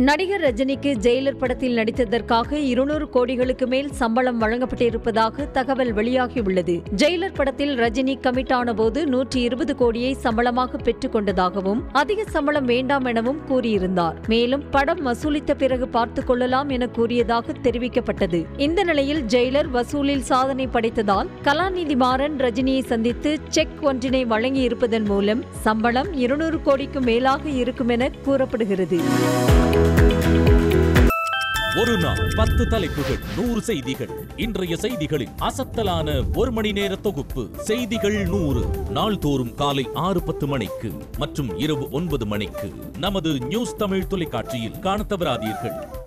நடிகர் ரஜினிக்கு ஜெயிலர் படத்தில் நடித்ததற்காக இருநூறு கோடிகளுக்கு மேல் சம்பளம் வழங்கப்பட்டிருப்பதாக தகவல் வெளியாகியுள்ளது ஜெயிலர் படத்தில் ரஜினி கமிட் ஆன போது நூற்றி இருபது கோடியை சம்பளமாக பெற்றுக் கொண்டதாகவும் அதிக சம்பளம் வேண்டாம் எனவும் கூறியிருந்தார் மேலும் படம் வசூலித்த பிறகு பார்த்துக் கொள்ளலாம் என கூறியதாக தெரிவிக்கப்பட்டது இந்த நிலையில் ஜெயிலர் வசூலில் சாதனை படைத்ததால் கலாநிதி மாறன் ரஜினியை சந்தித்து செக் ஒன்றினை வழங்கியிருப்பதன் மூலம் சம்பளம் இருநூறு கோடிக்கு மேலாக இருக்கும் என கூறப்படுகிறது ஒரு நாள் பத்து தலைப்புகள் நூறு செய்திகள் இன்றைய செய்திகளின் அசத்தலான ஒரு மணி நேர தொகுப்பு செய்திகள் நூறு நாள்தோறும் காலை ஆறு பத்து மணிக்கு மற்றும் இரவு ஒன்பது மணிக்கு நமது நியூஸ் தமிழ் தொலைக்காட்சியில் காணத் தவறாதீர்கள்